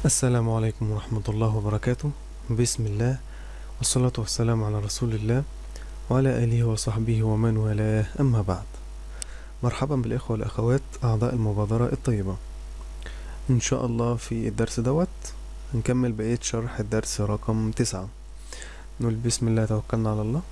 السلام عليكم ورحمة الله وبركاته بسم الله والصلاة والسلام على رسول الله وعلى آله وصحبه ومن والاه أما بعد مرحبا بالإخوة والأخوات أعضاء المبادرة الطيبة إن شاء الله في الدرس دوت هنكمل بقية شرح الدرس رقم تسعة نقول بسم الله توكلنا على الله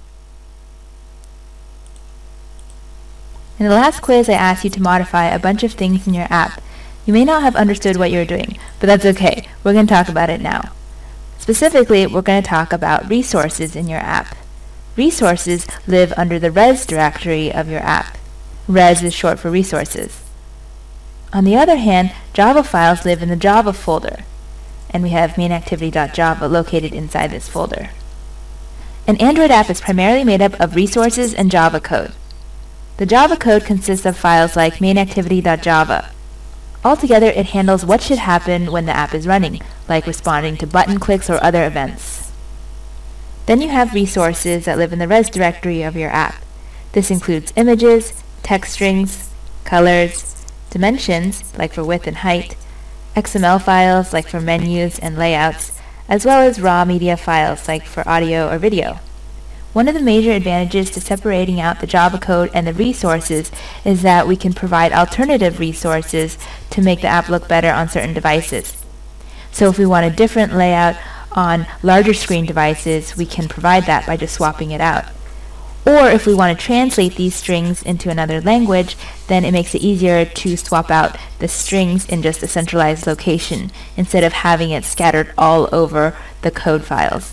In the last quiz, I asked you to modify a bunch of things in your app. You may not have understood what you're doing, but that's okay. We're going to talk about it now. Specifically, we're going to talk about resources in your app. Resources live under the res directory of your app. Res is short for resources. On the other hand, Java files live in the Java folder, and we have mainactivity.java located inside this folder. An Android app is primarily made up of resources and Java code. The Java code consists of files like mainactivity.java. Altogether, it handles what should happen when the app is running, like responding to button clicks or other events. Then you have resources that live in the res directory of your app. This includes images, text strings, colors, dimensions, like for width and height, XML files, like for menus and layouts, as well as raw media files, like for audio or video. One of the major advantages to separating out the Java code and the resources is that we can provide alternative resources to make the app look better on certain devices. So if we want a different layout on larger screen devices, we can provide that by just swapping it out. Or if we want to translate these strings into another language, then it makes it easier to swap out the strings in just a centralized location instead of having it scattered all over the code files.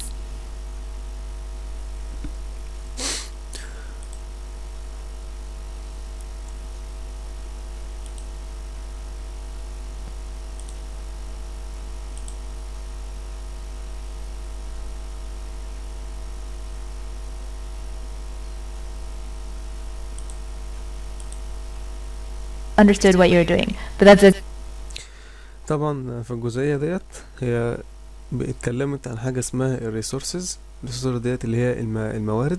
understood what you were doing. But that's a طبعا في الجزئية ديت هي اتكلمت عن حاجة اسمها الريسورسز الريسورسز ديت اللي هي الم- الموارد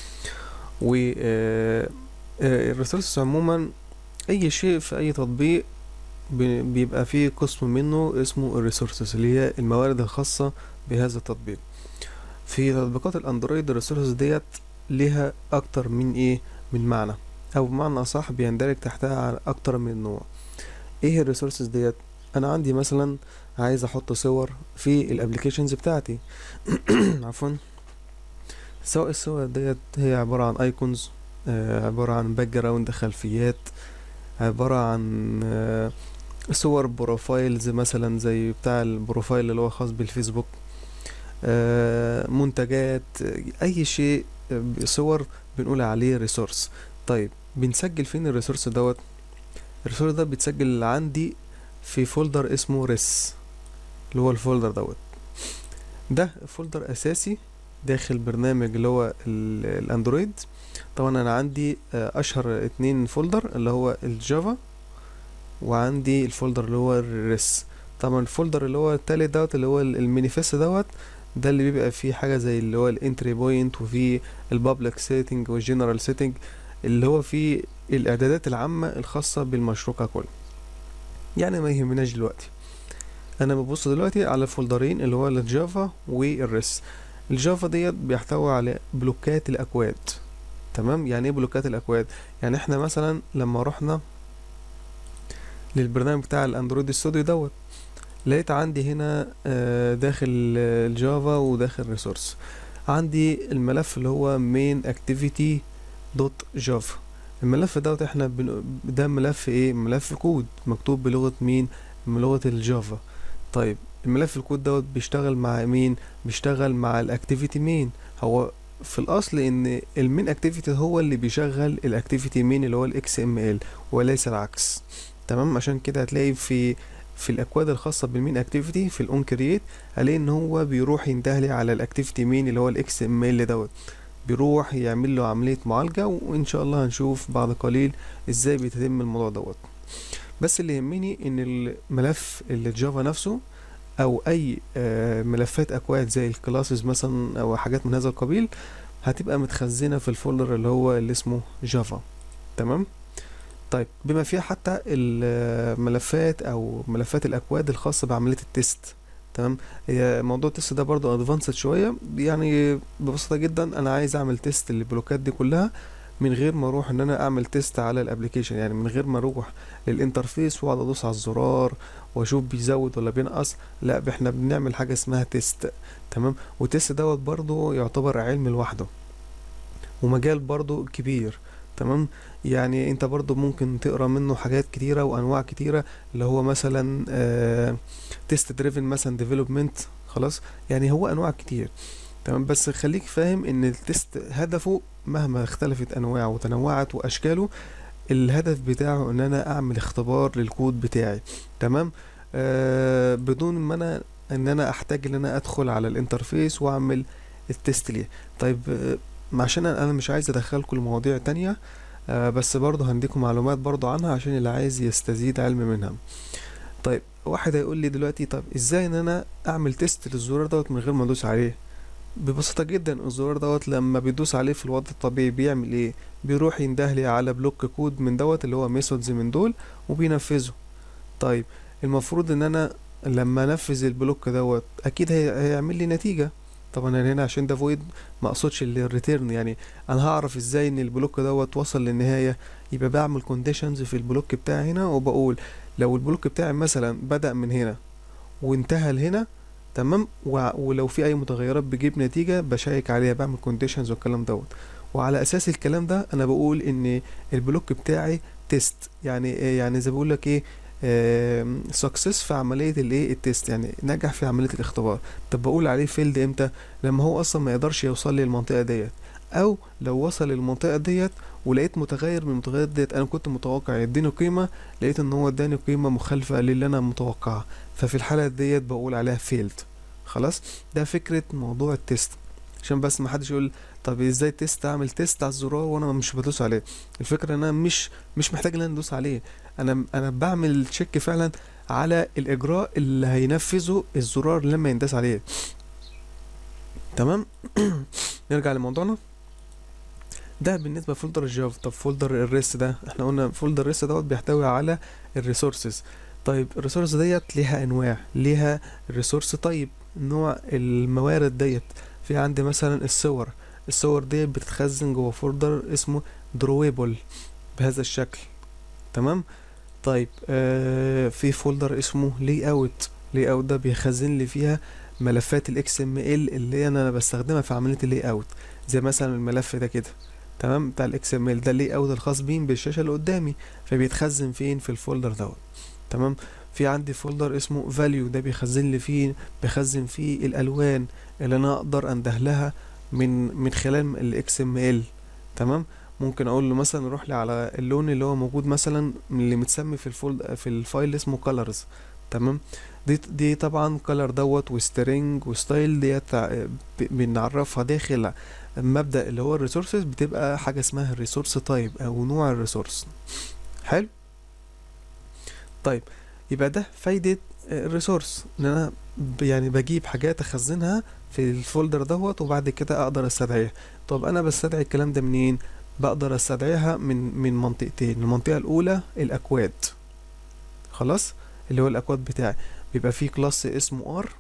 و الريسورسز عموما أي شيء في أي تطبيق بي- بيبقى فيه قسم منه اسمه الريسورسز اللي هي الموارد الخاصة بهذا التطبيق في تطبيقات الأندرويد الريسورسز ديت ليها أكتر من إيه من معنى أو بمعنى أصح بيندرج تحتها على أكتر من نوع إيه الريسورسز ديت أنا عندي مثلا عايز أحط صور في الأبليكيشنز بتاعتي عفوا سواء الصور ديت هي عبارة عن ايكونز عبارة عن باك جراوند خلفيات عبارة عن آه، صور بروفايلز مثلا زي بتاع البروفايل اللي هو خاص بالفيسبوك آه، منتجات آه، اي شيء آه، صور بنقول عليه ريسورس طيب بنسجل فين الريسورس دوت الريسورس ده بيتسجل عندي في فولدر اسمه ريس اللي هو الفولدر دوت ده فولدر اساسي داخل برنامج اللي هو ال- الاندرويد طبعا انا عندي آه، اشهر اتنين فولدر اللي هو الجافا وعندي الفولدر اللي هو الريس طبعا الفولدر اللي هو التالت دوت اللي هو ال- المانيفست دوت ده اللي بيبقى فيه حاجة زي اللي هو الانتري بوينت وفيه البابليك سيتنج والجنرال سيتنج اللي هو فيه الاعدادات العامة الخاصة بالمشروع ككل يعني ما يهمناش دلوقتي انا ببص دلوقتي على فولدرين اللي هو الجافا والريس الجافا ديت بيحتوي على بلوكات الاكواد تمام يعني ايه بلوكات الاكواد يعني احنا مثلا لما رحنا للبرنامج بتاع الاندرويد ستوديو دوت لقيت عندي هنا آه، داخل آه، الجافا وداخل ريسورس عندي الملف اللي هو main activity دوت جافا الملف دوت احنا بن... ده ملف ايه ملف كود مكتوب بلغة مين بلغة الجافا طيب الملف الكود دوت بيشتغل مع مين بيشتغل مع الاكتيفيتي مين هو في الاصل ان المين اكتيفيتي هو اللي بيشغل الاكتيفيتي مين اللي هو الاكس ام ال وليس العكس تمام عشان كده هتلاقي في في الاكواد الخاصه بالمين اكتيفيتي في الاون كرييت هلاقي ان هو بيروح يندهلي على الاكتيفيتي مين اللي هو الاكس ام ال دوت بيروح يعمل له عمليه معالجه وان شاء الله هنشوف بعد قليل ازاي بيتم الموضوع دوت بس اللي يهمني ان الملف الجافا نفسه او اي آه، ملفات اكواد زي الكلاسز مثلا او حاجات من هذا القبيل هتبقى متخزنه في الفولدر اللي هو اللي اسمه جافا تمام طيب بما فيها حتى الملفات او ملفات الاكواد الخاصه بعمليه التست تمام هي موضوع التست ده برضو ادفانسد شويه يعني ببساطه جدا انا عايز اعمل تيست للبلوكات دي كلها من غير ما اروح ان انا اعمل تيست على الابليكيشن يعني من غير ما اروح للانترفيس واقعد ادوس على الزرار واشوف بيزود ولا بينقص لا احنا بنعمل حاجه اسمها تيست تمام وتيست دوت برضو يعتبر علم لوحده ومجال برضو كبير تمام يعني انت برضو ممكن تقرا منه حاجات كتيرة وانواع كتيرة اللي هو مثلا تيست دريفن مثلا ديفلوبمنت خلاص يعني هو انواع كتير تمام بس خليك فاهم ان التست هدفه مهما اختلفت انواعه وتنوعت واشكاله الهدف بتاعه ان انا اعمل اختبار للكود بتاعي تمام آه بدون ما انا ان انا احتاج ان انا ادخل على الانترفيس واعمل التست ليه طيب آه عشان انا مش عايز ادخلكم لمواضيع تانية آه بس برضه هنديكم معلومات برضه عنها عشان اللي عايز يستزيد علم منها طيب واحد هيقول لي دلوقتي طب ازاي ان انا اعمل تيست للزرار دوت من غير ما ادوس عليه ببساطة جدا الزرار دوت لما بيدوس عليه في الوضع الطبيعي بيعمل ايه بيروح يندهلي على بلوك كود من دوت اللي هو ميثودز من دول وبينفذه طيب المفروض ان انا لما انفذ البلوك دوت اكيد هي... هيعمل لي نتيجة طبعا انا هنا عشان ده فويد ما اقصدش الريتيرن يعني انا هعرف ازاي ان البلوك دوت وصل للنهايه يبقى بعمل كونديشنز في البلوك بتاعي هنا وبقول لو البلوك بتاعي مثلا بدا من هنا وانتهى لهنا تمام ولو في اي متغيرات بجيب نتيجه بشيك عليها بعمل كونديشنز والكلام دوت وعلى اساس الكلام ده انا بقول ان البلوك بتاعي تيست يعني يعني زي بقول لك ايه سكسس في عمليه الايه التيست يعني نجح في عمليه الاختبار طب بقول عليه فيلد امتى لما هو اصلا ما يقدرش يوصل لي المنطقه ديت او لو وصل للمنطقه ديت ولقيت متغير من المتغيرات ديت انا كنت متوقع يديني قيمه لقيت ان هو اداني قيمه مخالفه للي انا متوقعها ففي الحاله ديت بقول عليها فيلد خلاص ده فكره موضوع التيست عشان بس ما حدش يقول طب ازاي تيست اعمل تيست على الزرار وانا مش بدوس عليه الفكره ان انا مش مش محتاج ان انا ادوس عليه انا انا بعمل تشيك فعلا على الاجراء اللي هينفذه الزرار لما ينداس عليه تمام نرجع لموضوعنا ده بالنسبه لفولدر الجافا طب فولدر الريس ده احنا قلنا فولدر الريس دوت بيحتوي على الريسورسز طيب الريسورس ديت ليها انواع ليها ريسورس طيب نوع الموارد ديت في عندي مثلا الصور الصور دي بتتخزن جوه فولدر اسمه درويبل بهذا الشكل تمام طيب آه في فولدر اسمه لي اوت لي اوت ده بيخزن لي فيها ملفات الاكس ام ال اللي انا بستخدمها في عمليه اللي اوت زي مثلا الملف ده كده تمام بتاع الاكس ام ال ده اللي اوت الخاص بيه بالشاشه اللي قدامي فبيتخزن فين في الفولدر دوت تمام في عندي فولدر اسمه فاليو ده بيخزن لي فيه بيخزن فيه الالوان اللي انا اقدر انده لها من من خلال الاكس ام ال تمام ممكن اقول له مثلا روح لي على اللون اللي هو موجود مثلا اللي متسمي في الفولد في الفايل اسمه colors تمام دي دي طبعا color دوت وسترينج وستايل ديت بنعرفها داخل مبدا اللي هو الريسورسز بتبقى حاجه اسمها الريسورس تايب او نوع الريسورس حلو طيب يبقى ده فايده الريسورس ان انا يعني بجيب حاجات اخزنها في الفولدر دوت وبعد كده اقدر استدعيها طب انا بستدعي الكلام ده منين بقدر استدعيها من من منطقتين المنطقه الاولى الاكواد خلاص اللي هو الاكواد بتاعي بيبقى فيه كلاس اسمه ار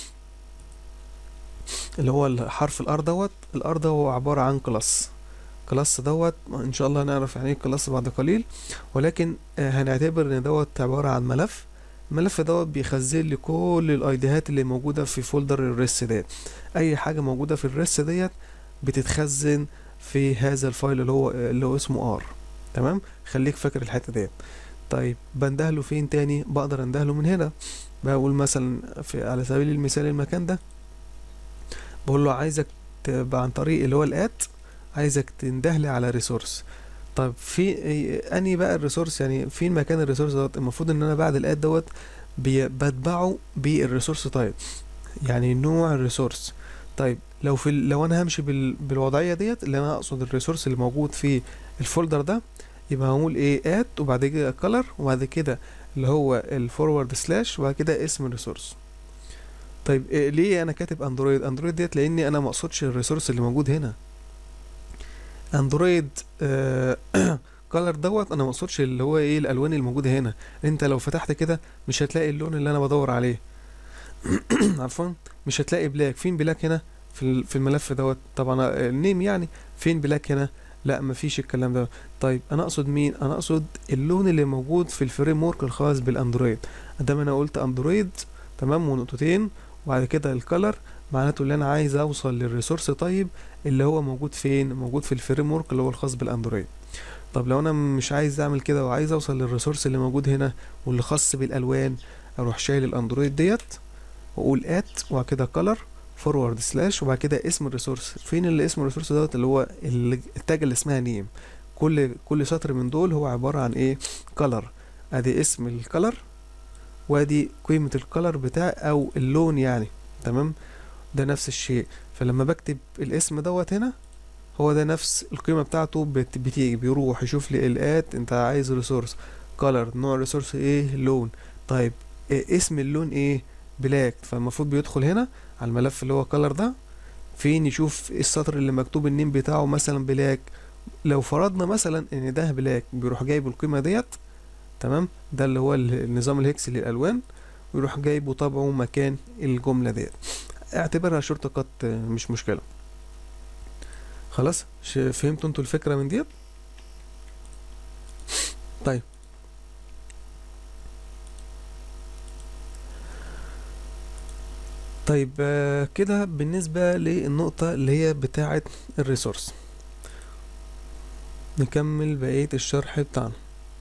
اللي هو الحرف الار دوت الار ده هو عباره عن كلاس كلاس دوت ان شاء الله هنعرف يعني ايه كلاس بعد قليل ولكن هنعتبر ان دوت عباره عن ملف الملف دوت بيخزن لي كل الايديهات اللي موجوده في فولدر الريس ديت اي حاجه موجوده في الريس ديت بتتخزن في هذا الفايل اللي هو اللي هو اسمه ار تمام خليك فاكر الحته ديت طيب بندهله فين تاني بقدر اندهله من هنا بقول مثلا في على سبيل المثال المكان ده بقول له عايزك تبقى عن طريق اللي هو الات عايزك تندهلي على ريسورس طب في اني بقى الريسورس يعني فين مكان الريسورس دوت المفروض ان انا بعد الاد دوت بتبعه بالريسورس تايب يعني نوع الريسورس طيب لو في لو انا همشي بال... بالوضعيه ديت اللي انا اقصد الريسورس اللي موجود في الفولدر ده يبقى هقول ايه ات وبعد كده كلر وبعد كده اللي هو الفورورد سلاش وبعد كده اسم الريسورس طيب إيه ليه انا كاتب اندرويد اندرويد ديت لاني انا ما اقصدش الريسورس اللي موجود هنا اندرويد آه كلر دوت انا ما اقصدش اللي هو ايه الالوان الموجوده هنا انت لو فتحت كده مش هتلاقي اللون اللي انا بدور عليه عفوا مش هتلاقي بلاك فين بلاك هنا في ال- في الملف دوت طبعا النيم يعني فين بلاك هنا لا مفيش الكلام ده طيب انا اقصد مين انا اقصد اللون اللي موجود في الفريم ورك الخاص بالاندرويد ادام انا قلت اندرويد تمام ونقطتين وبعد كده الكلر معناته اللي انا عايز اوصل للريسورس طيب اللي هو موجود فين موجود في الفريم ورك اللي هو الخاص بالاندرويد طب لو انا مش عايز اعمل كده وعايز اوصل للريسورس اللي موجود هنا واللي خاص بالالوان اروح شايل الاندرويد ديت واقول ات وبعد كده color فورورد سلاش وبعد كده اسم الريسورس فين اللي اسم الريسورس دوت اللي هو ال- التاج اللي اسمها نيم كل كل سطر من دول هو عبارة عن ايه color ادي اسم الكلر وادي قيمة الكلر بتاع او اللون يعني تمام ده نفس الشيء فلما بكتب الاسم دوت هنا هو ده نفس القيمة بتاعته بت- بتيجي بيروح يشوف لي الات انت عايز ريسورس كلر نوع الريسورس ايه لون طيب إيه اسم اللون ايه بلاك فالمفروض بيدخل هنا على الملف اللي هو كلر ده فين يشوف السطر اللي مكتوب النيم بتاعه مثلا بلاك لو فرضنا مثلا ان ده بلاك بيروح جايب القيمة ديت تمام ده اللي هو ال- النظام الهكسي للالوان ويروح جايبه طبعه مكان الجملة ديت اعتبرها شورت كات آه، مش مشكلة خلاص ش- فهمتوا انتوا الفكرة من ديت طيب طيب آه، كده بالنسبة للنقطة اللي هي بتاعة الريسورس نكمل بقية الشرح بتاعنا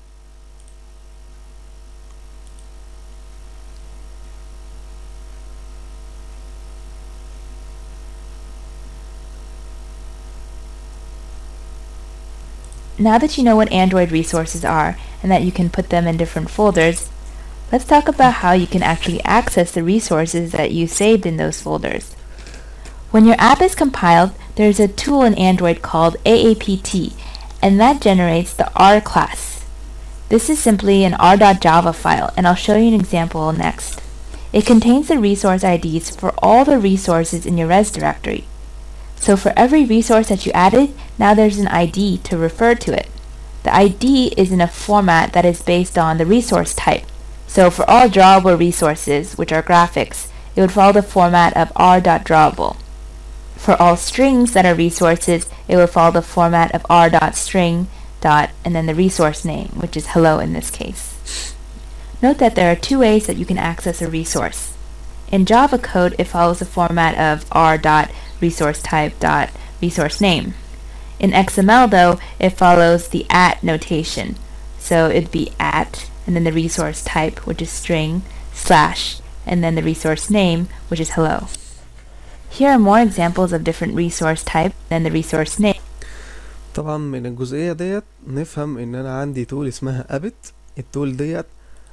Now that you know what Android resources are and that you can put them in different folders, let's talk about how you can actually access the resources that you saved in those folders. When your app is compiled, there's a tool in Android called AAPT, and that generates the R class. This is simply an r.java file, and I'll show you an example next. It contains the resource IDs for all the resources in your res directory. So for every resource that you added, now there's an ID to refer to it. The ID is in a format that is based on the resource type. So for all drawable resources, which are graphics, it would follow the format of r.drawable. For all strings that are resources, it would follow the format of r.string dot and then the resource name, which is hello in this case. Note that there are two ways that you can access a resource. In Java code, it follows the format of r dot resource type dot resource name. In XML though, it follows the at notation. So it'd be at and then the resource type, which is string, slash, and then the resource name, which is hello. Here are more examples of different resource type and the resource name. طبعا من الجزئية ديت نفهم ان انا عندي تول اسمها ابت التول ديت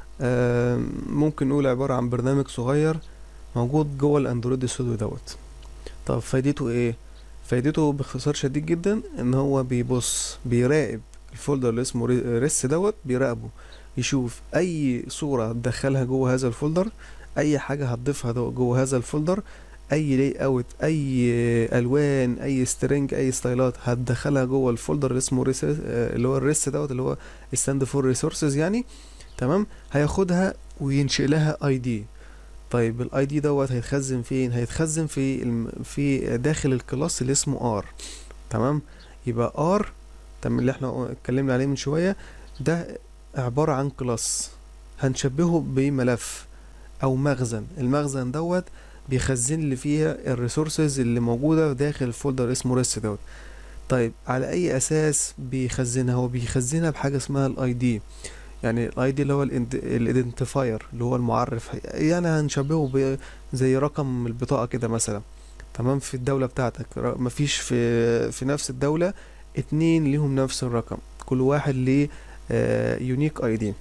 آم، ممكن نقول عبارة عن برنامج صغير موجود جوه الاندرويد ستوديو دوت طب فايدته ايه فايدته باختصار شديد جدا ان هو بيبص بيراقب الفولدر اللي اسمه ري- ريس دوت بيراقبه يشوف اي صورة هتدخلها جوه هذا الفولدر اي حاجة هتضيفها دو- جوه هذا الفولدر اي لاي اوت اي الوان اي سترينج اي ستايلات هتدخلها جوه الفولدر اللي اسمه ريس اللي هو الريس دوت اللي هو ستاند فور ريسورسز يعني تمام هياخدها وينشئ لها اي دي طيب الاي دي دوت هيتخزن فين هيتخزن في الم... في داخل الكلاس اللي اسمه ار تمام يبقى ار تمام اللي احنا اتكلمنا عليه من شويه ده عباره عن كلاس هنشبهه بملف او مخزن المخزن دوت بيخزن لي فيها الريسورسز اللي موجوده داخل الفولدر اسمه ريس دوت طيب على اي اساس بيخزنها هو بيخزنها بحاجه اسمها الاي دي يعني الاي دي اللي هو الايدنتيفاير اللي هو المعرف يعني هنشبهه ب- زي رقم البطاقه كده مثلا تمام في الدوله بتاعتك ر- مفيش في في نفس الدوله اتنين ليهم نفس الرقم كل واحد ليه يونيك اي دي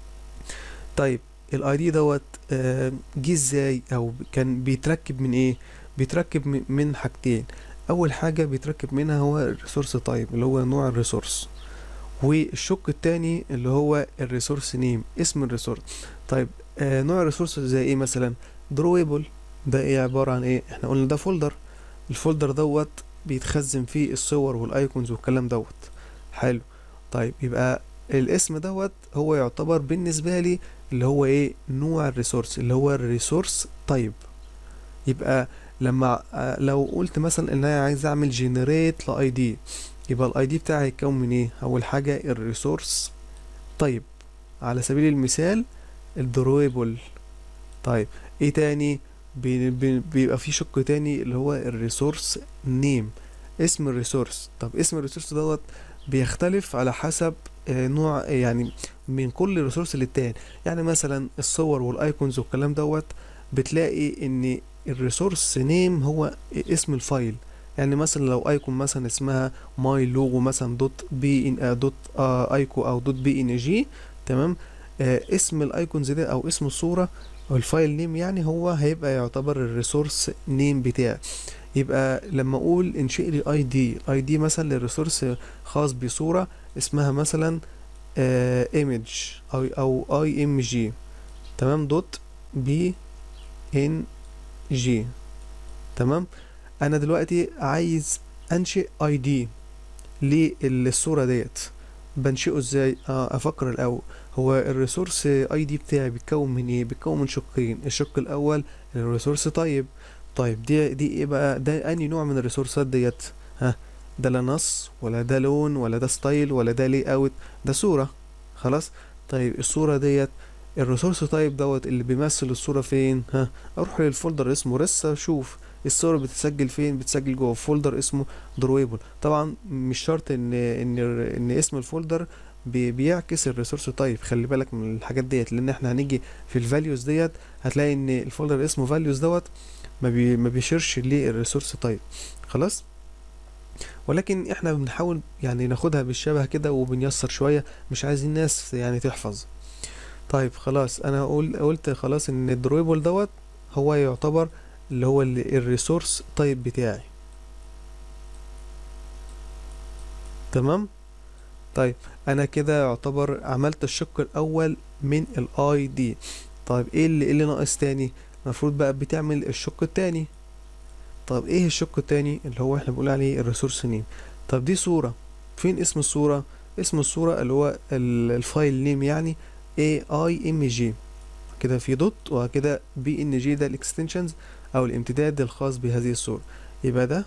طيب الاي دي دوت آه، جه ازاي او كان بيتركب من ايه بيتركب م- من حاجتين اول حاجه بيتركب منها هو الريسورس تايب اللي هو نوع الريسورس والشق التاني اللي هو الريسورس نيم اسم الريسورس طيب آه نوع الريسورس زي ايه مثلا درويبل ده ايه عبارة عن ايه احنا قلنا ده فولدر الفولدر دوت بيتخزن فيه الصور والايكونز والكلام دوت حلو طيب يبقى الاسم دوت هو يعتبر بالنسبة لي اللي هو ايه نوع الريسورس اللي هو الريسورس تايب يبقى لما آه، لو قلت مثلا ان انا عايز اعمل جنريت لاي دي يبقى الاي دي بتاعي هيتكون من ايه اول حاجه الريسورس تايب على سبيل المثال الدرويبل طيب ايه تاني بي- بي- بيبقى في شق تاني اللي هو الريسورس نيم اسم الريسورس طب اسم الريسورس دوت بيختلف على حسب آه، نوع آه، يعني من كل ريسورس للتاني يعني مثلا الصور والايكونز والكلام دوت بتلاقي ان الريسورس نيم هو اسم الفايل يعني مثلا لو ايكون مثلا اسمها ماي لوجو مثلا دوت بي ان آه، دوت آه ايكو او دوت بي ان جي تمام آه اسم الايكونز ده او اسم الصورة او الفايل نيم يعني هو هيبقى يعتبر الريسورس نيم بتاعي يبقى لما اقول انشئ لي اي دي اي دي مثلا للريسورس خاص بصورة اسمها مثلا ايمج او او اي ام جي تمام دوت بي ان جي تمام انا دلوقتي عايز انشئ اي دي للصورة ديت بنشئه ازاي آه افكر الاول هو الريسورس اي دي بتاعي بيتكون من ايه بيتكون من شقين الشق الاول الريسورس طيب طيب دي دي ايه بقى ده انهي نوع من الريسورسات ديت ها ده لا نص ولا ده لون ولا ده ستايل ولا ده لي اوت ده صورة خلاص طيب الصورة ديت الريسورس تايب دوت اللي بيمثل الصورة فين ها اروح للفولدر اسمه رسة اشوف الصورة بتتسجل فين بتسجل جوه فولدر اسمه درويبل طبعا مش شرط ان ان ان اسم الفولدر بي- بيعكس الريسورس تايب خلي بالك من الحاجات ديت لان احنا هنيجي في الفاليوز ديت هتلاقي ان الفولدر اسمه فاليوز دوت ما بي ما بيشيرش للريسورس تايب خلاص ولكن احنا بنحاول يعني ناخدها بالشبه كده وبنيسر شوية مش عايزين ناس يعني تحفظ طيب خلاص انا قول قلت خلاص ان الدرويبل دوت هو يعتبر اللي هو الريسورس تايب بتاعي تمام طيب انا كده يعتبر عملت الشق الاول من الاي دي طيب ايه اللي, إيه اللي ناقص تاني المفروض بقى بتعمل الشق التاني طب ايه الشق التاني اللي هو احنا بنقول عليه الريسورس نيم طب دي صورة فين اسم الصورة اسم الصورة اللي هو ال- الفايل نيم يعني AIMG كده في دوت وكده بي ان جي ده الاكستنشنز او الامتداد الخاص بهذه الصورة يبقى ده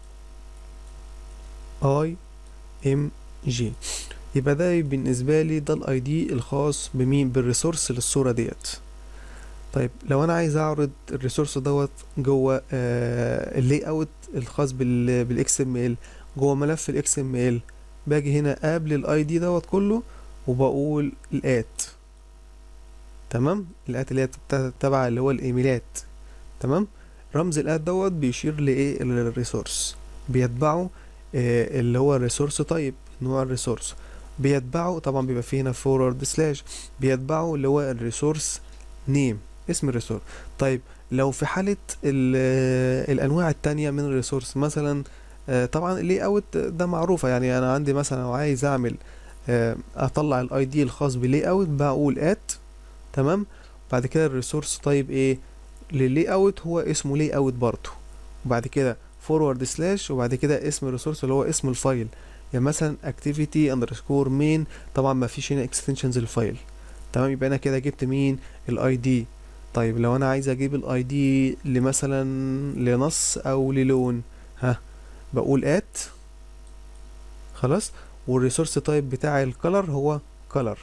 اي ام جي يبقى ده بالنسبة لي ده الاي دي الخاص بمين بالريسورس للصورة ديت طيب لو انا عايز اعرض الريسورس دوت جوه آه اللي اوت الخاص بال بالاكس ام ال جوه ملف الاكس ام ال باجي هنا قبل الاي دي دوت كله وبقول الات تمام الات اللي هي بتا- تبع اللي هو الايميلات تمام رمز الات دوت بيشير لايه للريسورس بيتبعه آه اللي هو الريسورس تايب نوع الريسورس بيتبعه طبعا بيبقى فيه هنا فورورد سلاش بيتبعه اللي هو الريسورس نيم اسم الريسورس طيب لو في حالة ال- الأنواع التانية من الريسورس مثلا آه، طبعا اللي اوت ده معروفة يعني أنا عندي مثلا لو عايز أعمل آه، أطلع الاي دي الخاص بلاي اوت بقول ات تمام بعد كده الريسورس طيب ايه لللاي اوت هو اسمه لاي اوت برضه وبعد كده فورورد سلاش وبعد كده اسم الريسورس اللي هو اسم الفايل يعني مثلا activity underscore main طبعا ما فيش هنا extensions الفايل تمام يبقى انا كده جبت مين الاي دي طيب لو انا عايز اجيب الاي دي لمثلا لنص او للون ها بقول ات خلاص والريسورس تايب بتاع الكلر هو color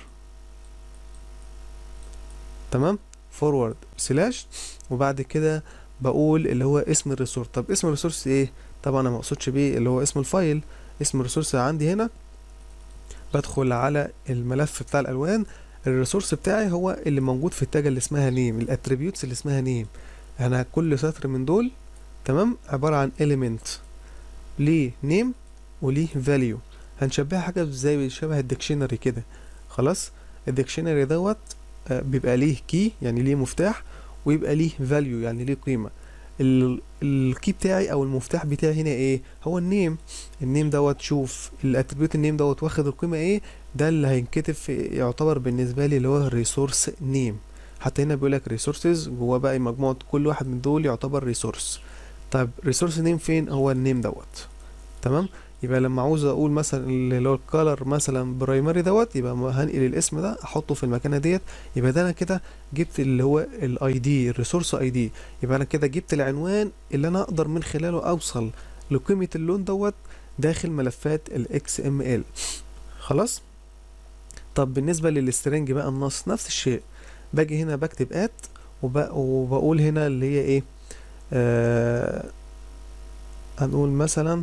تمام فورورد سلاش وبعد كده بقول اللي هو اسم الريسورس طب اسم الريسورس ايه طبعا انا ما اقصدش بيه اللي هو اسم الفايل اسم الريسورس عندي هنا بدخل على الملف بتاع الالوان الريسورس بتاعي هو اللي موجود في التاجة اللي اسمها نيم الاتريبيوتس اللي اسمها نيم انا كل سطر من دول تمام عبارة عن element ليه نيم وليه value هنشبهها حاجة زي شبه الديكشنري كده خلاص الديكشنري دوت آه، بيبقى ليه كي يعني ليه مفتاح ويبقى ليه value يعني ليه قيمة الكي بتاعي او المفتاح بتاعي هنا ايه هو النيم النيم دوت شوف الاتريبيوت النيم دوت واخد القيمة ايه ده اللي هينكتب في يعتبر بالنسبة لي اللي هو الريسورس نيم حتى هنا بيقول لك ريسورسز جواه بقى مجموعة كل واحد من دول يعتبر ريسورس طيب ريسورس نيم فين هو النيم دوت تمام يبقى لما عاوز اقول مثلا اللي هو الكالر مثلا برايمري دوت يبقى هنقل الاسم ده احطه في المكانه ديت يبقى ده انا كده جبت اللي هو الاي دي الريسورس اي دي يبقى انا كده جبت العنوان اللي انا اقدر من خلاله اوصل لقيمه اللون دوت داخل ملفات الاكس ام ال خلاص طب بالنسبه للسترنج بقى النص نفس الشيء باجي هنا بكتب ات وبقول هنا اللي هي ايه آه هنقول مثلا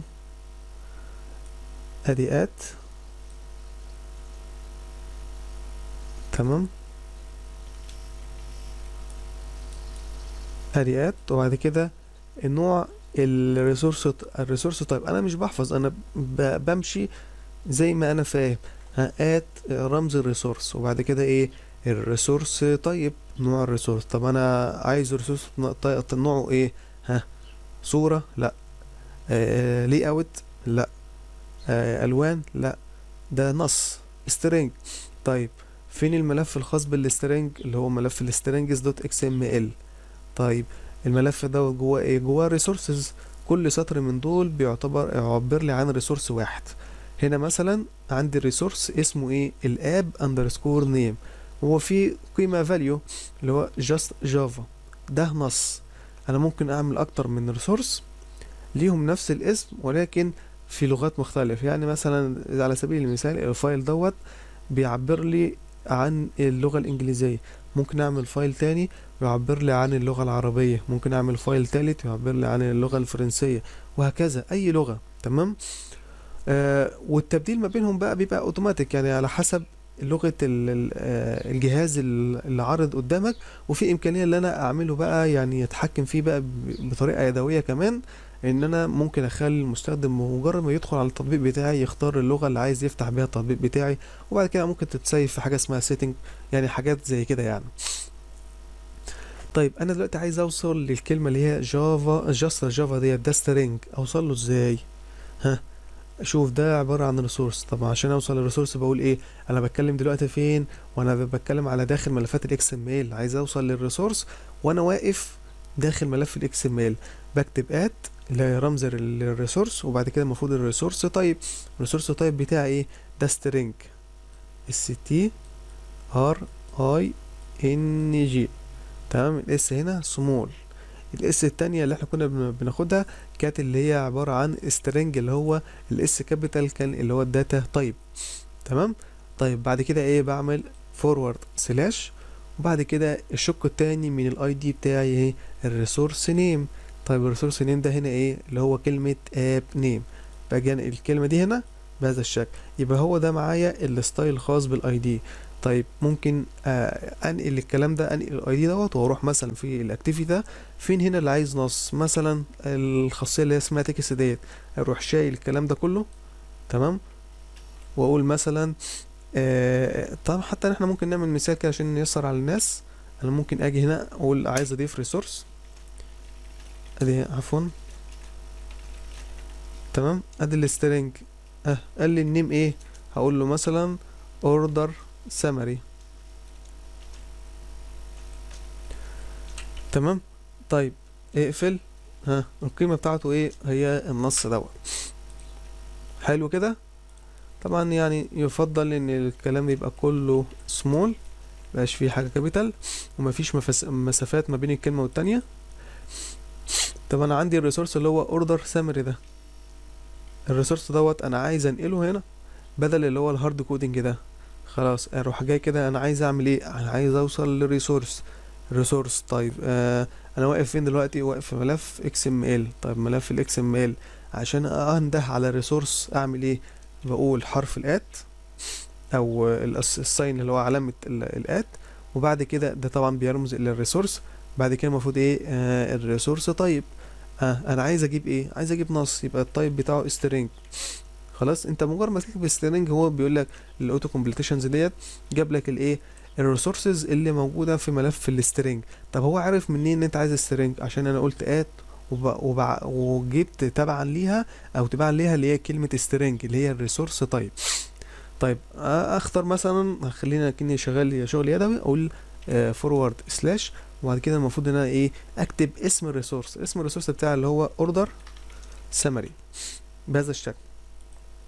ادي ات تمام ادي ات وبعد كده النوع الريسورس الريسورس طيب انا مش بحفظ انا بمشي زي ما انا فاهم ها ات رمز الريسورس وبعد كده ايه الريسورس طيب نوع الريسورس طب انا عايز الريسورس طيب نوعه ايه ها صورة لا آه لي اوت لا آه الوان لا ده نص string طيب فين الملف الخاص بالسترنج اللي هو ملف السترنجز دوت اكس ام ال طيب الملف ده جواه ايه جواه ريسورسز كل سطر من دول بيعتبر يعبر لي عن ريسورس واحد هنا مثلا عندي الريسورس اسمه ايه الاب اندرسكور نيم هو في قيمة فاليو اللي هو جاست جافا ده نص انا ممكن اعمل اكتر من ريسورس ليهم نفس الاسم ولكن في لغات مختلفة يعني مثلا على سبيل المثال الفايل دوت بيعبر لي عن اللغة الإنجليزية ممكن أعمل فايل تاني يعبر لي عن اللغة العربية ممكن أعمل فايل تالت يعبر لي عن اللغة الفرنسية وهكذا أي لغة تمام آه والتبديل ما بينهم بقى بيبقى اوتوماتيك يعني على حسب لغة الجهاز اللي عارض قدامك وفي إمكانية اللي أنا أعمله بقى يعني يتحكم فيه بقى بطريقة يدوية كمان ان انا ممكن اخلي المستخدم مجرد ما يدخل على التطبيق بتاعي يختار اللغه اللي عايز يفتح بيها التطبيق بتاعي وبعد كده ممكن تتسيف في حاجه اسمها سيتنج يعني حاجات زي كده يعني طيب انا دلوقتي عايز اوصل للكلمه اللي هي جافا جاست جافا ديت ده سترينج اوصل له ازاي ها شوف ده عبارة عن ريسورس طب عشان اوصل للريسورس بقول ايه انا بتكلم دلوقتي فين وانا بتكلم على داخل ملفات الاكس ام ال عايز اوصل للريسورس وانا واقف داخل ملف الاكس ام ال بكتب ات اللي هي رمز الريسورس وبعد كده المفروض الريسورس تايب الريسورس تايب بتاعي ايه ده سترينج اس تي ار اي ان جي تمام الاس هنا سمول الاس التانية اللي احنا كنا بناخدها كانت اللي هي عبارة عن سترينج اللي هو الاس كابيتال كان اللي هو الداتا تايب تمام طيب بعد كده ايه بعمل فورورد سلاش وبعد كده الشق التاني من الاي دي بتاعي ايه الريسورس نيم طيب الريسورس نيم ده هنا ايه اللي هو كلمة اب نيم باجي الكلمة دي هنا بهذا الشكل يبقى هو ده معايا الستايل الخاص بالاي دي طيب ممكن آه انقل الكلام ده انقل الاي دي دوت واروح مثلا في الاكتيفيتي ده فين هنا اللي عايز نص مثلا الخاصيه اللي هي اسمها تكست ديت اروح شايل الكلام ده كله تمام واقول مثلا آه طبعا حتى احنا ممكن نعمل مثال كده عشان نيسر على الناس انا ممكن اجي هنا اقول عايز اضيف ريسورس ادي عفوا تمام ادي السترنج اه قال لي النيم ايه هقول له مثلا اوردر سمري تمام طيب اقفل ها القيمة بتاعته ايه هي النص دوت حلو كده طبعا يعني يفضل ان الكلام يبقى كله سمول مبقاش فيه حاجة كابيتال ومفيش مفس... مسافات ما بين الكلمة والتانية طب انا عندي الريسورس اللي هو اوردر سمري ده الريسورس دوت انا عايز انقله هنا بدل اللي هو الهارد كودنج ده خلاص اروح جاي كده انا عايز اعمل ايه انا عايز اوصل للريسورس ريسورس طيب آه انا واقف فين دلوقتي واقف في ملف اكس ام ال طيب ملف الاكس ام ال عشان انده على الريسورس اعمل ايه بقول حرف الات او الساين اللي هو علامة الات وبعد كده ده طبعا بيرمز الى الريسورس بعد كده المفروض ايه آه الريسورس طيب آه انا عايز اجيب ايه عايز اجيب نص يبقى الطيب بتاعه string خلاص انت مجرد ما تكتب string هو بيقول لك الاوتو كومبليتيشنز ديت جاب لك الايه الريسورسز اللي موجوده في ملف السترينج طب هو عارف منين ان انت عايز سترينج عشان انا قلت ات وب... وب... وجبت تبعا ليها او تبعا ليها اللي هي كلمه string اللي هي الريسورس تايب طيب اختار مثلا خلينا كني شغال شغل يدوي اقول فورورد سلاش وبعد كده المفروض ان انا ايه اكتب اسم الريسورس اسم الريسورس بتاعي اللي هو اوردر سمري بهذا الشكل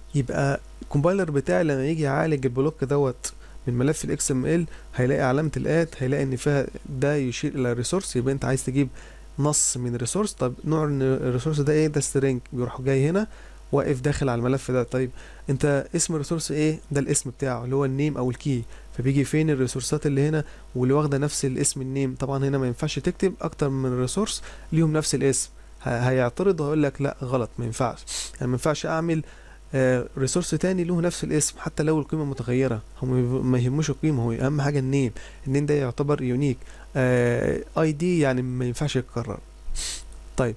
يبقى الكومبايلر بتاعي لما يجي يعالج البلوك دوت من ملف الاكس ام ال هيلاقي علامة الات هيلاقي ان فيها ده يشير الى ريسورس يبقى انت عايز تجيب نص من ريسورس طب نوع الريسورس ده ايه ده سترينج بيروح جاي هنا واقف داخل على الملف ده طيب انت اسم الريسورس ايه ده الاسم بتاعه اللي هو النيم او الكي فبيجي فين الريسورسات اللي هنا واللي واخده نفس الاسم النيم طبعا هنا ما ينفعش تكتب اكتر من ريسورس ليهم نفس الاسم هيعترض وهيقول لك لا غلط ما ينفعش يعني ما ينفعش اعمل آه ريسورس تاني له نفس الاسم حتى لو القيمه متغيره هم ما يهموش القيمه هو اهم حاجه النيم النيم ده يعتبر يونيك اي آه دي يعني ما ينفعش يتكرر طيب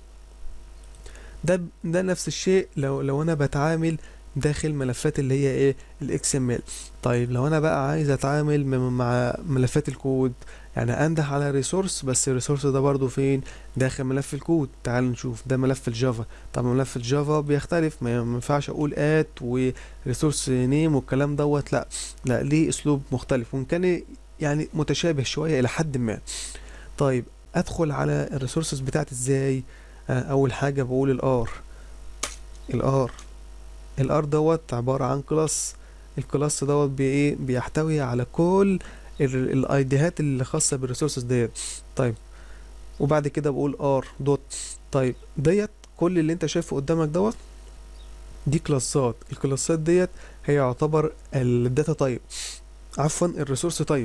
ده ده نفس الشيء لو لو انا بتعامل داخل ملفات اللي هي ايه الاكس ام ال طيب لو انا بقى عايز اتعامل مع ملفات الكود يعني انده على ريسورس بس الريسورس ده برضو فين داخل ملف الكود تعال نشوف ده ملف الجافا طبعا ملف الجافا بيختلف ما ينفعش اقول ات وريسورس نيم والكلام دوت لا لا ليه اسلوب مختلف وان كان يعني متشابه شويه الى حد ما طيب ادخل على الريسورسز بتاعتي ازاي اول حاجه بقول الار الار الار دوت عباره عن كلاس الكلاس دوت بي ايه بيحتوي على كل الايديهات اللي خاصه بالريسورسز ديت طيب وبعد كده بقول ار دوت طيب ديت كل اللي انت شايفه قدامك دوت دي كلاسات الكلاسات ديت هي يعتبر الداتا تايب عفوا الريسورس تايب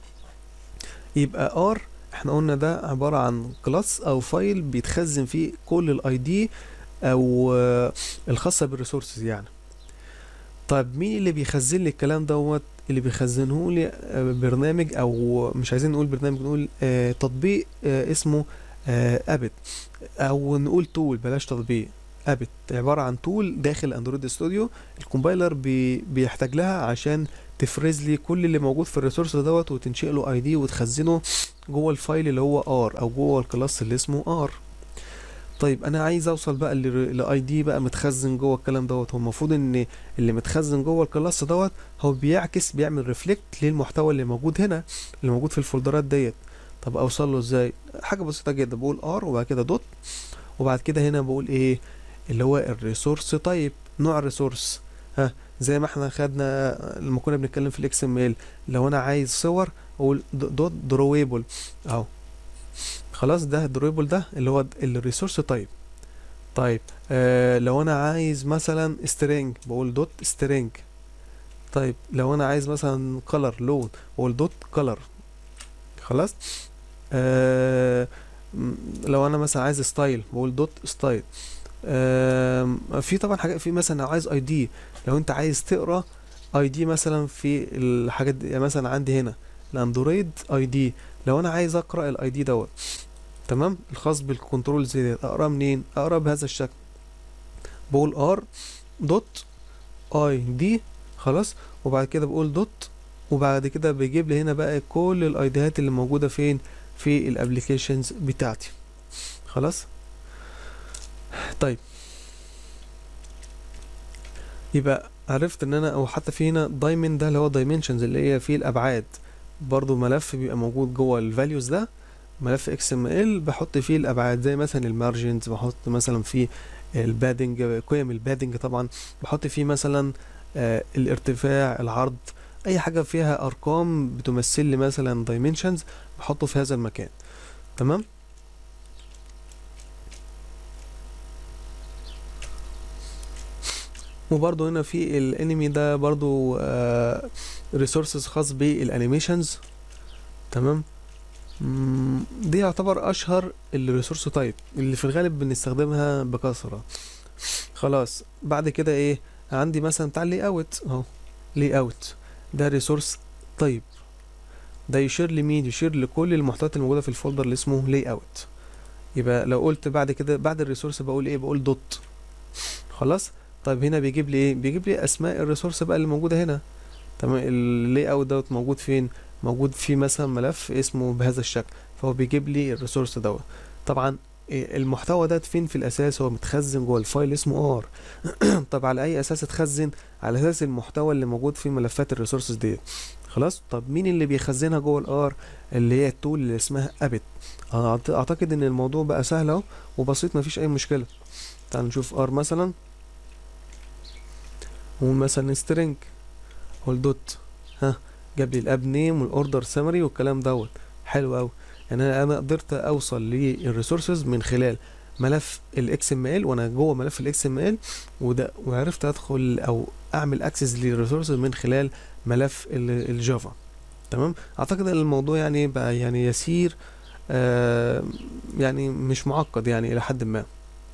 يبقى ار احنا قلنا ده عبارة عن كلاس او فايل بيتخزن فيه كل الاي دي او الخاصة بالريسورسز يعني طيب مين اللي بيخزن لي الكلام دوت اللي بيخزنه لي برنامج او مش عايزين نقول برنامج نقول آه تطبيق آه اسمه آه ابت او نقول تول بلاش تطبيق ابت عبارة عن تول داخل اندرويد ستوديو الكومبايلر بي بيحتاج لها عشان تفرز لي كل اللي موجود في الريسورس دوت وتنشئ له اي دي وتخزنه جوه الفايل اللي هو ار او جوه الكلاس اللي اسمه ار طيب انا عايز اوصل بقى لاي دي بقى متخزن جوه الكلام دوت هو المفروض ان اللي متخزن جوه الكلاس دوت هو بيعكس بيعمل ريفلكت للمحتوى اللي موجود هنا اللي موجود في الفولدرات ديت طب اوصل له ازاي حاجه بسيطه جدا بقول ار وبعد كده دوت وبعد كده هنا بقول ايه اللي هو الريسورس تايب نوع الريسورس ها زي ما احنا خدنا لما كنا بنتكلم في الاكس ام ال لو انا عايز صور اقول دوت درويبل اهو خلاص ده درويبل ده اللي هو الريسورس تايب طيب آه لو انا عايز مثلا سترينج بقول دوت سترينج طيب لو انا عايز مثلا color لون بقول دوت color خلاص آه لو انا مثلا عايز ستايل بقول دوت ستايل آه في طبعا حاجات في مثلا عايز اي دي لو انت عايز تقرا اي دي مثلا في الحاجات دي يعني مثلا عندي هنا الاندرويد اي دي لو انا عايز اقرا الاي دي دوت تمام الخاص بالكنترول زي ديت اقرا منين اقرا بهذا الشكل بقول ار دوت اي دي خلاص وبعد كده بقول دوت وبعد كده بيجيب لي هنا بقى كل الايديهات اللي موجوده فين في الابلكيشنز بتاعتي خلاص طيب يبقى عرفت ان انا او حتى في هنا دايمن ده اللي هو دايمنشنز اللي هي فيه الابعاد برضو ملف بيبقى موجود جوه الفاليوز ده ملف اكس ام ال بحط فيه الابعاد زي مثلا المارجنز بحط مثلا فيه البادنج قيم البادنج طبعا بحط فيه مثلا آه الارتفاع العرض اي حاجه فيها ارقام بتمثل لي مثلا دايمنشنز بحطه في هذا المكان تمام وبرضه هنا في الانمي ده برضه ريسورسز خاص بالانيميشنز تمام دي يعتبر اشهر الريسورس تايب اللي في الغالب بنستخدمها بكثره خلاص بعد كده ايه عندي مثلا بتاع لي اوت اهو لي اوت ده ريسورس طيب ده يشير لمين يشير لكل المحتويات الموجوده في الفولدر اللي اسمه لي اوت يبقى لو قلت بعد كده بعد الريسورس بقول ايه بقول دوت خلاص طيب هنا بيجيب لي ايه بيجيب لي اسماء الريسورس بقى اللي موجوده هنا تمام اللي اوت دوت موجود فين موجود في مثلا ملف اسمه بهذا الشكل فهو بيجيب لي الريسورس دوت طبعا المحتوى ده فين في الاساس هو متخزن جوه الفايل اسمه ار طب على اي اساس اتخزن على اساس المحتوى اللي موجود في ملفات الريسورسز ديت خلاص طب مين اللي بيخزنها جوه الار اللي هي التول اللي اسمها ابت اعتقد ان الموضوع بقى سهل اهو وبسيط مفيش اي مشكله تعال نشوف ار مثلا ومثلا string والدوت ها جاب لي الاب نيم والاوردر سمري والكلام دوت حلو قوي يعني انا أنا قدرت اوصل للريسورسز من خلال ملف الاكس ام ال وانا جوه ملف الاكس ام ال وده وعرفت ادخل او اعمل اكسس للريسورسز من خلال ملف ال- الجافا تمام اعتقد ان الموضوع يعني بقى يعني يسير آه يعني مش معقد يعني الى حد ما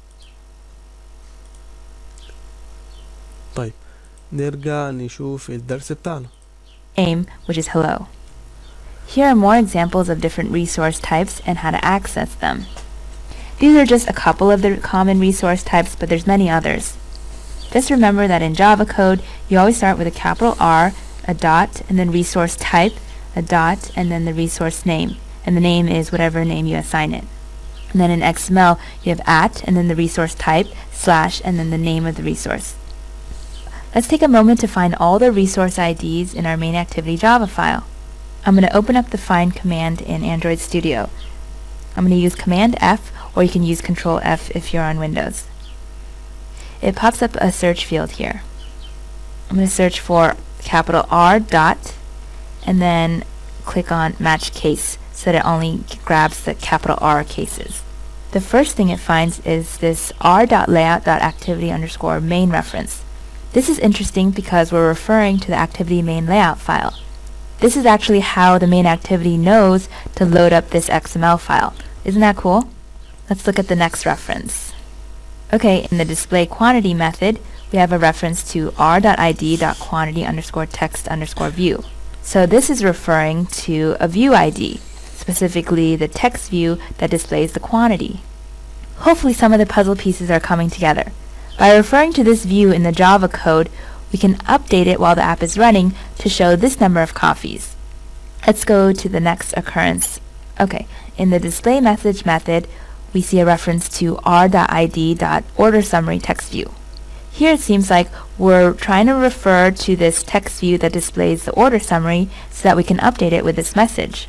طيب نرجع نشوف الدرس بتاعنا aim, which is hello. Here are more examples of different resource types and how to access them. These are just a couple of the common resource types, but there's many others. Just remember that in Java code, you always start with a capital R, a dot, and then resource type, a dot, and then the resource name. And the name is whatever name you assign it. And then in XML, you have at, and then the resource type, slash, and then the name of the resource. Let's take a moment to find all the resource IDs in our main activity Java file. I'm going to open up the find command in Android Studio. I'm going to use Command F or you can use Control F if you're on Windows. It pops up a search field here. I'm going to search for capital R dot and then click on match case so that it only grabs the capital R cases. The first thing it finds is this r.layout.activity underscore main reference. This is interesting because we're referring to the activity main layout file. This is actually how the main activity knows to load up this XML file. Isn't that cool? Let's look at the next reference. Okay, in the display quantity method, we have a reference to r.id.quantity underscore text underscore view. So this is referring to a view ID, specifically the text view that displays the quantity. Hopefully some of the puzzle pieces are coming together. By referring to this view in the Java code, we can update it while the app is running to show this number of coffees. Let's go to the next occurrence. Okay, in the display message method, we see a reference to r.id.orderSummary text view. Here it seems like we're trying to refer to this text view that displays the order summary so that we can update it with this message.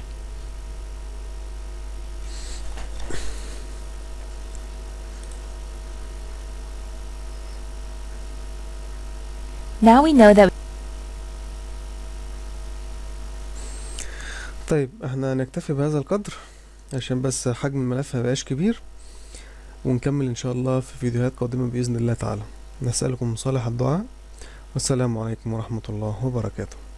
Now we know that طيب احنا هنكتفي بهذا القدر عشان بس حجم الملف مبقاش كبير ونكمل ان شاء الله في فيديوهات قادمة بإذن الله تعالى نسألكم صالح الدعاء والسلام عليكم ورحمة الله وبركاته